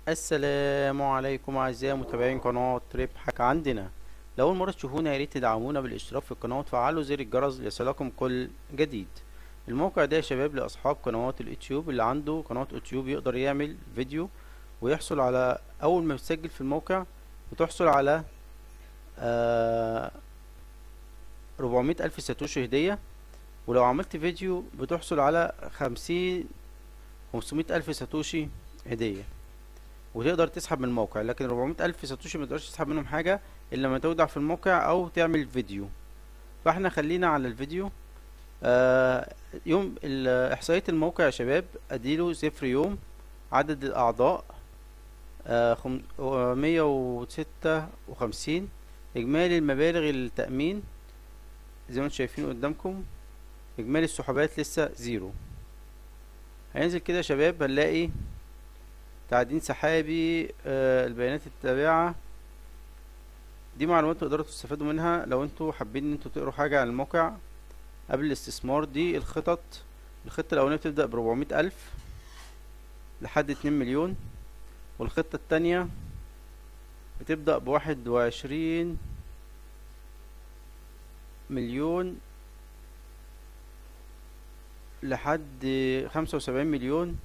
السلام عليكم اعزائي متابعين قناة ربحك عندنا لو اول مرة تشوفونا يا ريت تدعمونا بالاشتراك في القناة وتفعلوا زر الجرس ليصلكم كل جديد الموقع ده يا شباب لاصحاب قنوات اليوتيوب اللي عنده قناة يوتيوب يقدر يعمل فيديو ويحصل على اول ما يسجل في الموقع بتحصل على آه 400 الف ساتوشي هدية ولو عملت فيديو بتحصل على خمسين خمسمية الف ساتوشي هدية وتقدر تسحب من الموقع لكن 400 الف ساتوشي ما تقدرش تسحب منهم حاجه الا لما تودع في الموقع او تعمل فيديو فاحنا خلينا على الفيديو آه يوم احصائيه الموقع يا شباب اديله صفر يوم عدد الاعضاء آه مية وستة وخمسين اجمالي المبالغ التأمين زي ما انتم شايفين قدامكم اجمالي السحوبات لسه زيرو هينزل كده يا شباب هنلاقي تعدين سحابي آه البيانات التابعة دي معلومات تقدروا تستفادوا منها لو انتوا حابين ان انتوا تقروا حاجة عن الموقع قبل الاستثمار دي الخطط الخطة الأولانية بتبدأ بربعمية ألف لحد اتنين مليون والخطة التانية بتبدأ بواحد وعشرين مليون لحد خمسة وسبعين مليون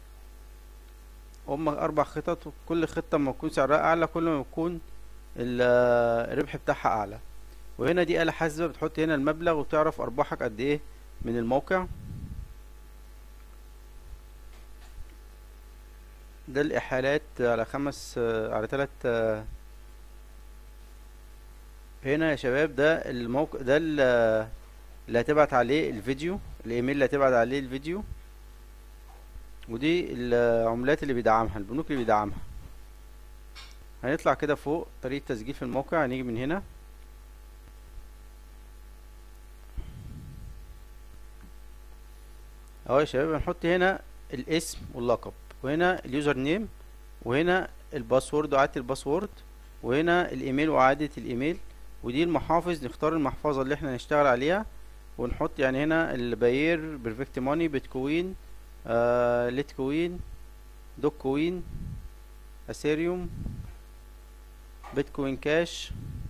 هما اربع خطط وكل خطة ما يكون سعرها اعلى كل ما يكون الربح بتاعها اعلى وهنا دي آلة حاسبة بتحط هنا المبلغ وتعرف ارباحك قد ايه من الموقع ده الاحالات على خمس على تلات هنا يا شباب ده الموقع ده اللي هتبعت عليه الفيديو الايميل اللي هتبعت عليه الفيديو ودي العملات اللي بيدعمها البنوك اللي بيدعمها هنطلع كده فوق طريقة تسجيل في الموقع هنيجي من هنا اهو يا شباب هنحط هنا الاسم واللقب وهنا اليوزر نيم وهنا الباسورد وإعادة الباسورد وهنا الايميل وإعادة الايميل ودي المحافظ نختار المحفظة اللي احنا هنشتغل عليها ونحط يعني هنا الباير بيرفكت ماني بيتكوين آه ليتكوين دوك كوين اثيريوم بيتكوين كاش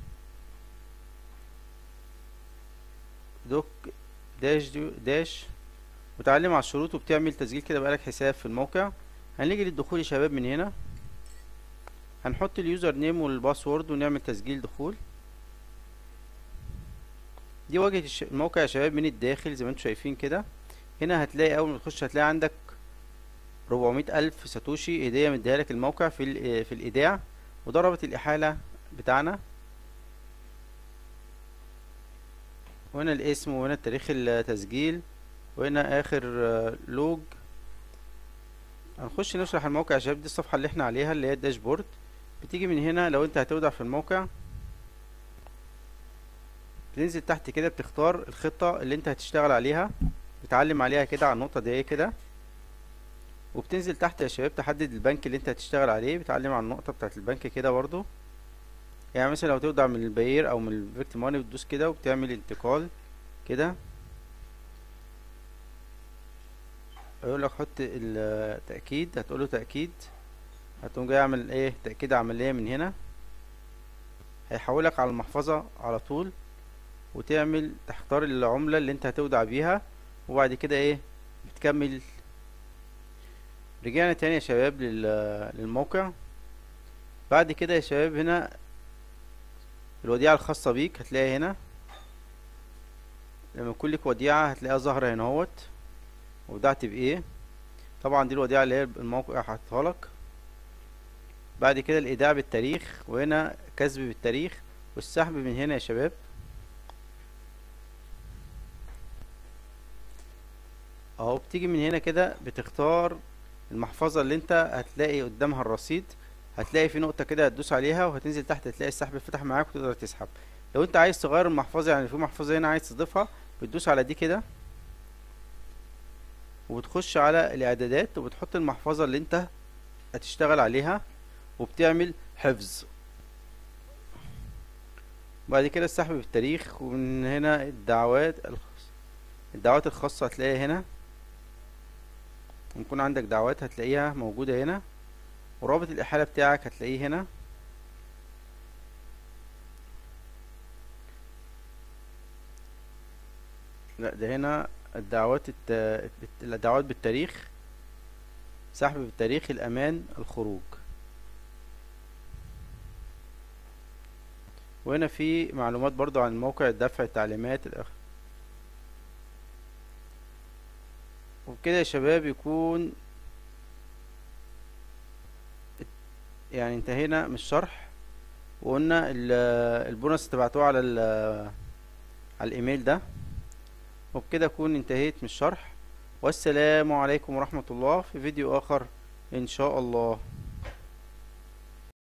دوك داش دو داش وتعلم على الشروط وبتعمل تسجيل كده بقالك حساب في الموقع هنيجي للدخول يا شباب من هنا هنحط اليوزر نيم والباسورد ونعمل تسجيل دخول دي واجهة الموقع يا شباب من الداخل زي ما انتم شايفين كده هنا هتلاقي اول ما تخش هتلاقي عندك ربعمية الف ساتوشي هدية مديها لك الموقع في في الايداع وضربت الاحالة بتاعنا وهنا الاسم وهنا تاريخ التسجيل وهنا اخر لوج هنخش نشرح الموقع يا شباب دي الصفحة اللي احنا عليها اللي هي الداشبورد بتيجي من هنا لو انت هتودع في الموقع بتنزل تحت كده بتختار الخطة اللي انت هتشتغل عليها بتعلم عليها كده على النقطة دي كده وبتنزل تحت يا شباب تحدد البنك اللي انت هتشتغل عليه بتعلم على النقطة بتاعت البنك كده برضو يعني مثلا لو تودع من الباير او من الفيكت ماني بتدوس كده وبتعمل انتقال كده يقول لك حط التأكيد هتقوله تأكيد هتقوم جاي اعمل ايه تأكيد عملية من هنا هيحولك على المحفظة على طول وتعمل تختار العملة اللي انت هتودع بيها وبعد كده ايه بتكمل رجعنا تاني يا شباب للموقع بعد كده يا شباب هنا الوديعة الخاصة بيك هتلاقيها هنا لما يكون لك وديعة هتلاقيها ظاهرة هنا اهوت ودعت بايه طبعا دي الوديعة اللي هي الموقع حاططها لك بعد كده الايداع بالتاريخ وهنا كسب بالتاريخ والسحب من هنا يا شباب اهو بتيجي من هنا كده بتختار المحفظة اللي انت هتلاقي قدامها الرصيد هتلاقي في نقطة كده هتدوس عليها وهتنزل تحت هتلاقي السحب فتح معاك وتقدر تسحب لو انت عايز تغير المحفظة يعني في محفظة هنا عايز تضيفها بتدوس على دي كده وبتخش على الاعدادات وبتحط المحفظة اللي انت هتشتغل عليها وبتعمل حفظ بعد كده السحب بالتاريخ ومن هنا الدعوات الدعوات الخاصة هتلاقيها هنا يكون عندك دعوات هتلاقيها موجودة هنا ورابط الإحالة بتاعك هتلاقيه هنا لا ده هنا الدعوات الت... الدعوات بالتاريخ سحب بالتاريخ الأمان الخروج وهنا في معلومات برضو عن موقع الدفع التعليمات الأخ وبكده يا شباب يكون يعني انتهينا من الشرح وقلنا ال- البونص تبعتوه على ال- على الايميل ده وبكده اكون انتهيت من الشرح والسلام عليكم ورحمة الله في فيديو اخر ان شاء الله